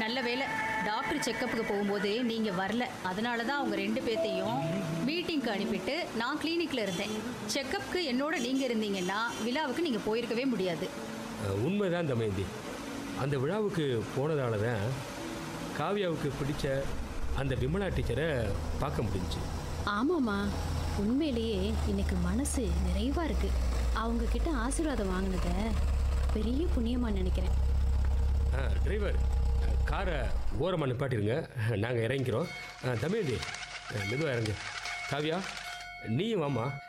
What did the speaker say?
நல்ல வேளை டாக்டர் செக்கப்புக்கு போகும்போது நீங்க வரல அதனால தான் அவங்க ரெண்டு பேர்த்தையும் மீட்டிங்க்கு அனுப்பிட்டு நான் கிளினிக்ல இருந்தேன் செக்கப்புக்கு என்னோட நீங்க இருந்தீங்கன்னா விழாவுக்கு நீங்க போயிருக்கவே முடியாது அஹ், உண்மைதான் தமயந்தி அந்த விழாவுக்கு போனதால தான் காவியாவுக்கு பிடிச்ச அந்த விமலா டீச்சரை பார்க்க முடிஞ்சுச்சு ஆமாம்மா உண்மையிலேயே இன்னைக்கு மனசு நிறைவா இருக்கு அவங்க கிட்ட ஆசீர்வாதம் வாங்கினத பெரிய புண்ணியமா நினைக்கிறேன் ஆ டிரைவர் அஹ், காரை ஓரமாக நிப்பாட்டிருங்க நாங்கள் இறங்கிக்கிறோம் அஹ், தமயந்தி மெதுவாக இறங்கு காவியா நீயும் வாம்மா